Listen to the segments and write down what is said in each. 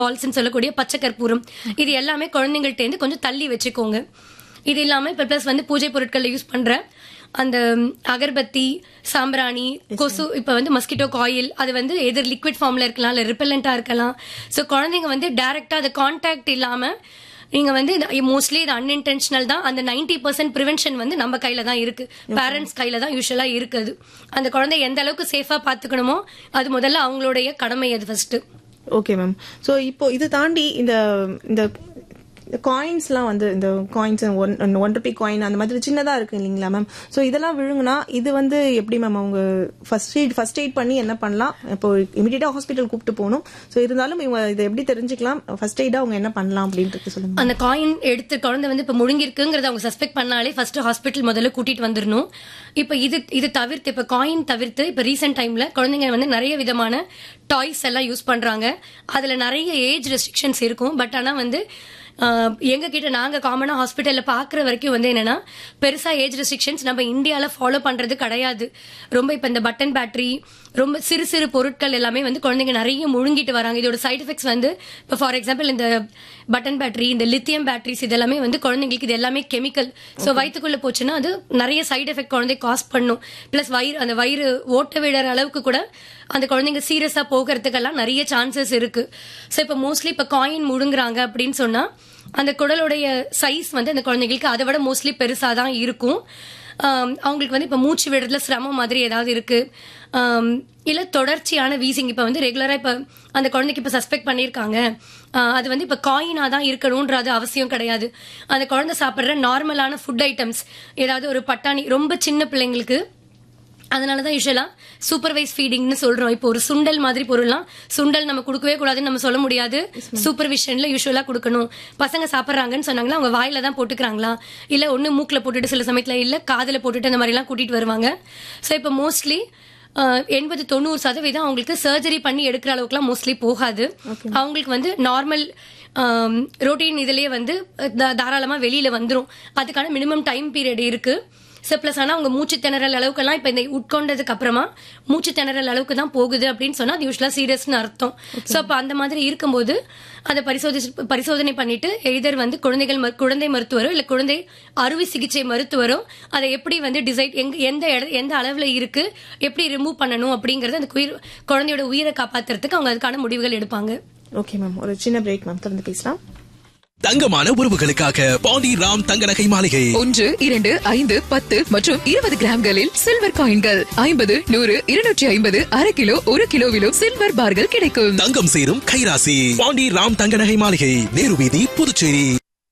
பால்ஸ்ன்னு சொல்லக்கூடிய பச்சை கற்பூரம் இது எல்லாமே குழந்தைங்கள்ட்ட இருந்து கொஞ்சம் தள்ளி வச்சுக்கோங்க இது இல்லாம இப்ப பிளஸ் வந்து பூஜை பொருட்கள்ல யூஸ் பண்ற அந்த ம், அகர்பத்தி சாம்பிராணி கொசு இப்ப வந்து மஸ்கிட்டோ காயில் அது வந்து எதிர் லிக்விட் ஃபார்ம்ல இருக்கலாம் இல்ல ரிப்பலண்டா இருக்கலாம் சோ குழந்தைங்க வந்து டைரக்டா அது கான்டாக்ட் இல்லாம நீங்க வந்து மோஸ்ட்லி இது அன்இன்டென்ஷனல் தான் அந்த 90% பர்சன்ட் ப்ரிவென்ஷன் வந்து நம்ம கையில தான் இருக்கு பேரண்ட்ஸ் கையில தான் யூஸ்வலா இருக்குது அந்த குழந்தை எந்த அளவுக்கு சேஃபா பாத்துக்கணுமோ அது முதல்ல அவங்களுடைய கடமை அது ஃபர்ஸ்ட் ஓகே மேம் ஸோ இப்போ இது தாண்டி இந்த இந்த காயின்ஸ்லாம் வந்து இந்த coins one one rupee coin அந்த மாதிரி சின்னதா இருக்கு இல்லைங்களா மேம் ஸோ இதெல்லாம் விழுங்குனா இது வந்து எப்படி மேம் அவங்க ஃபர்ஸ்ட் எய்ட் ஃபர்ஸ்ட் எய்ட் பண்ணி என்ன பண்ணலாம் இப்போ இமீடியட்டா ஹாஸ்பிட்டல் கூப்பிட்டு போகணும் ஸோ இருந்தாலும் இவங்க இதை எப்படி தெரிஞ்சுக்கலாம் ஃபர்ஸ்ட் எய்டா அவங்க என்ன பண்ணலாம் அப்படின்றது சொல்லுங்க அந்த காயின் எடுத்து குழந்தை வந்து இப்ப முழுங்கிருக்குங்கிறத அவங்க சஸ்பெக்ட் பண்ணாலே ஃபர்ஸ்ட் ஹாஸ்பிட்டல் முதல்ல கூட்டிட்டு வந்துடணும் இப்ப இது இது தவிர்த்து இப்ப காயின் தவிர்த்து இப்ப ரீசெண்ட் டைம்ல குழந்தைங்க வந்து நிறைய விதமான டாய்ஸ் எல்லாம் யூஸ் பண்றாங்க அதுல நிறைய ஏஜ் ரெஸ்ட்ரிக்ஷன்ஸ் இருக்கும் பட் ஆனா வந்து ஆஹ், எங்க கிட்ட நாங்க காமனா ஹாஸ்பிட்டல்ல பாக்குற வரைக்கும் வந்து என்னன்னா பெருசா ஏஜ் ரெஸ்ட்ரிக்ஷன்ஸ் நம்ம இந்தியால ஃபாலோ பண்றது கிடையாது ரொம்ப இப்ப இந்த பட்டன் பேட்டரி ரொம்ப சிறு சிறு பொருட்கள் எல்லாமே வந்து குழந்தைங்க நிறைய முழுங்கிட்டு வராங்க இதோட சைடு எஃபெக்ட்ஸ் வந்து இப்போ ஃபார் எக்ஸாம்பிள் இந்த பட்டன் பேட்டரி இந்த லித்தியம் பேட்டரிஸ் இதெல்லாமே வந்து குழந்தைங்களுக்கு இது எல்லாமே கெமிக்கல் ஸோ வயிற்றுக்குள்ள போச்சுன்னா அது நிறைய சைடு எஃபெக்ட் குழந்தை காஸ் பண்ணும் பிளஸ் வயிறு அந்த வயிறு ஓட்ட விடுற அளவுக்கு கூட அந்த குழந்தைங்க சீரியஸா போகிறதுக்கெல்லாம் நிறைய சான்சஸ் இருக்கு ஸோ இப்போ மோஸ்ட்லி இப்போ காயின் முழுங்குறாங்க அப்படின்னு சொன்னா அந்த குடலுடைய சைஸ் வந்து அந்த குழந்தைங்களுக்கு அதை விட மோஸ்ட்லி பெருசா தான் இருக்கும் ஆம், அவங்களுக்கு வந்து இப்ப மூச்சு விடுறதுல சிரமம் மாதிரி ஏதாவது இருக்கு ஆம், இல்ல தொடர்ச்சியான வீசிங் இப்ப வந்து ரெகுலரா இப்ப அந்த குழந்தைக்கு இப்ப சஸ்பெக்ட் பண்ணிருக்காங்க ஆஹ், அது வந்து இப்ப காயினா தான் இருக்கணும்ன்றது அவசியம் கிடையாது அந்த குழந்தை சாப்பிடுற நார்மலான ஃபுட் ஐட்டம்ஸ் ஏதாவது ஒரு பட்டாணி ரொம்ப சின்ன பிள்ளைங்களுக்கு அதனாலதான் யூஸ்வலா சூப்பர்வைஸ் ஃபீடிங்னு சொல்றோம் இப்போ ஒரு சுண்டல் மாதிரி பொருள்லாம் சுண்டல் நம்ம கொடுக்கவே கூடாதுன்னு நம்ம சொல்ல முடியாது சூப்பர்விஷன்ல யூஸ்வலா கொடுக்கணும் பசங்க சாப்பிடுறாங்கன்னு சொன்னாங்களா அவங்க வாயில தான் போட்டுக்கிறாங்களா இல்ல ஒண்ணு மூக்குல போட்டுட்டு சில சமயத்துல இல்ல காதுல போட்டுட்டு அந்த மாதிரி எல்லாம் கூட்டிட்டு வருவாங்க சோ இப்போ மோஸ்ட்லி எண்பது தொண்ணூறு சதவீதம் அவங்களுக்கு சர்ஜரி பண்ணி எடுக்கிற அளவுக்குலாம் மோஸ்ட்லி போகாது அவங்களுக்கு வந்து நார்மல் ரொட்டீன் இதுலயே வந்து தா- தாராளமா வெளியில வந்துரும் அதுக்கான மினிமம் டைம் பீரியட் இருக்கு ஸோ ப்ளஸ் ஆனால் அவங்க மூச்சு திணறல் அளவுக்கெல்லாம் இப்போ இந்த உட்கொண்டதுக்கு அப்புறமா மூச்சு திணறல் அளவுக்கு தான் போகுது அப்படின்னு சொன்னா அது யூஸ்வலாக சீரியஸ்னு அர்த்தம் ஸோ அப்போ அந்த மாதிரி இருக்கும்போது அதை பரிசோதி பரிசோதனை பண்ணிட்டு எய்தர் வந்து குழந்தைகள் மரு- குழந்தை மருத்துவரோ இல்லை குழந்தை அறுவை சிகிச்சை மருத்துவரோ அதை எப்படி வந்து டிசைட் எங்க எந்த இட- எந்த அளவில் இருக்கு எப்படி ரிமூவ் பண்ணணும் அப்படிங்கறது அந்த உயிர் குழந்தையோட உயிரை காப்பாத்துறதுக்கு அவங்க அதுக்கான முடிவுகள் எடுப்பாங்க ஓகே மேம் ஒரு சின்ன பிரேக் மேம் தொடர்ந்து பேசலாம் தங்கமான உறவுகளுக்காக பாண்டி ராம் தங்க நகை மாளிகை ஒன்று இரண்டு ஐந்து பத்து மற்றும் இருபது கிராம்களில் சில்வர் காயின்கள் ஐம்பது நூறு இருநூற்றி ஐம்பது அரை கிலோ ஒரு கிலோவிலும் சில்வர் பார்கள் கிடைக்கும் தங்கம் சேரும் கைராசி பாண்டி ராம் தங்க நகை மாளிகை நேரு வீதி Puducherry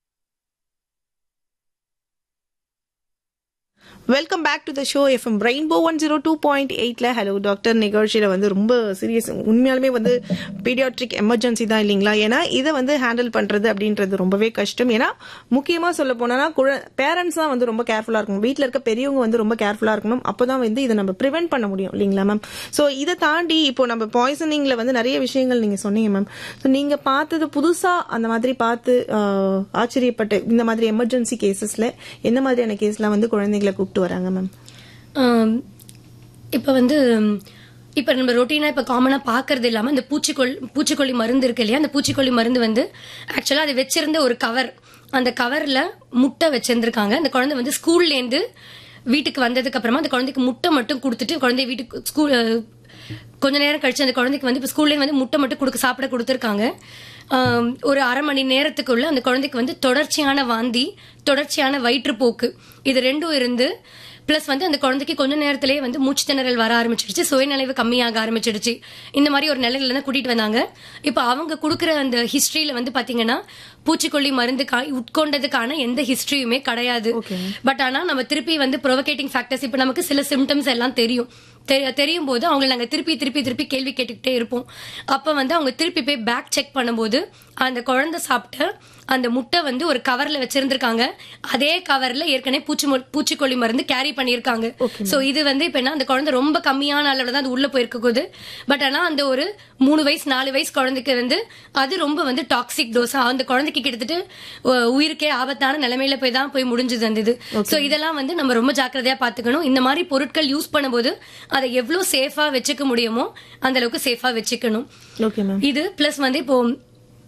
welcome back to the show FM rainbow one zero two point எயிட்ல ஹலோ டாக்டர் நிகழ்ச்சியில வந்து ரொம்ப சீரியஸ் உண்மையாலுமே வந்து பீடியாட்ரிக் எமர்ஜென்சி தான் இல்லைங்களா ஏன்னா இதை வந்து ஹேண்டில் பண்றது அப்படின்றது ரொம்பவே கஷ்டம் ஏன்னா முக்கியமா சொல்ல போனா பேரண்ட்ஸ் தான் வந்து ரொம்ப கேர்ஃபுல்லா இருக்கணும் வீட்டில் இருக்க பெரியவங்க வந்து ரொம்ப கேர்ஃபுல்லா இருக்கணும் அப்பதான் வந்து இதை நம்ம ப்ரிவென்ட் பண்ண முடியும் இல்லைங்களா மேம் ஸோ இதை தாண்டி இப்போ நம்ம பாய்சனிங்ல வந்து நிறைய விஷயங்கள் நீங்க சொன்னீங்க மேம் ஸோ நீங்க பார்த்தது புதுசா அந்த மாதிரி பார்த்து ஆஹ், ஆச்சரியப்பட்டு இந்த மாதிரி எமர்ஜென்சி கேசஸ்ல எந்த மாதிரியான கேஸ்லாம் வந்து குழந்தைகளை கூப்பிட்டு வராங்க மேம் ஆம், இப்ப வந்து ம், இப்ப நம்ம ரொட்டீனா இப்ப காமனா பாக்குறது இல்லாம இந்த பூச்சிக்கொல் பூச்சிக்கொல்லி மருந்து இருக்கு இல்லையா அந்த பூச்சிக்கொல்லி மருந்து வந்து ஆக்சுவலா அது வச்சிருந்த ஒரு கவர் அந்த கவர்ல முட்டை வச்சிருந்திருக்காங்க அந்த குழந்தை வந்து ஸ்கூல்ல இருந்து வீட்டுக்கு வந்ததுக்கு அப்புறமா அந்த குழந்தைக்கு முட்டை மட்டும் கொடுத்துட்டு குழந்தை வீட்டுக்கு ஸ்கூல் கொஞ்ச நேரம் கழிச்சு அந்த குழந்தைக்கு வந்து இப்ப ஸ்கூல்ல வந்து முட்டை மட்டும் கொடுக்க சாப்பிட கொடுத்துருக்காங்க ஆம், ஒரு அரை மணி நேரத்துக்குள்ள அந்த குழந்தைக்கு வந்து தொடர்ச்சியான வாந்தி தொடர்ச்சியான வயிற்றுப்போக்கு இது ரெண்டும் இருந்து பிளஸ் வந்து அந்த குழந்தைக்கு கொஞ்ச நேரத்திலேயே வந்து மூச்சு திணறல் வர ஆரம்பிச்சிடுச்சு சுயநிலைவு கம்மியாக ஆரம்பிச்சிடுச்சு இந்த மாதிரி ஒரு நிலையில தான் கூட்டிட்டு வந்தாங்க இப்போ அவங்க கொடுக்குற அந்த ஹிஸ்டரியில வந்து பாத்தீங்கன்னா பூச்சிக்கொல்லி மருந்து கா- உட்கொண்டதுக்கான எந்த ஹிஸ்டரியுமே கிடையாது பட் ஆனா நம்ம திருப்பி வந்து ப்ரொவகேட்டிங் ஃபேக்டர்ஸ் இப்போ நமக்கு சில சிம்டம்ஸ் எல்லாம் தெரியும் தெ- தெரியும் போது அவங்களை நாங்க திருப்பி திருப்பி திருப்பி கேள்வி கேட்டுக்கிட்டே இருப்போம் அப்ப வந்து அவங்க திருப்பி போய் பேக் செக் பண்ணும்போது அந்த குழந்தை சாப்பிட்ட அந்த முட்டை வந்து ஒரு கவர்ல வச்சிருந்திருக்காங்க அதே கவர்ல ஏற்கனவே பூச்சி மொ- பூச்சிக்கொல்லி மருந்து கேரி பண்ணியிருக்காங்க சோ இது வந்து இப்ப என்ன அந்த குழந்தை ரொம்ப கம்மியான அளவுல தான் அது உள்ள போயிருக்க போகுது பட் ஆனா அந்த ஒரு மூணு வயசு நாலு வயசு குழந்தைக்கு வந்து அது ரொம்ப வந்து டாக்ஸிக் டோஸா அந்த குழந்தைக்கு கிட்டத்தட்ட உ- உயிருக்கே ஆபத்தான நிலைமையில போய் தான் போய் முடிஞ்சது அந்த இது சோ இதெல்லாம் வந்து நம்ம ரொம்ப ஜாக்கிரதையா பாத்துக்கணும் இந்த மாதிரி பொருட்கள் யூஸ் பண்ணும்போது அதை எவ்வளவு சேஃபா வச்சுக்க முடியுமோ அந்த அளவுக்கு சேஃபா வச்சுக்கணும் ஓகே மேம் இது பிளஸ் வந்து இப்போ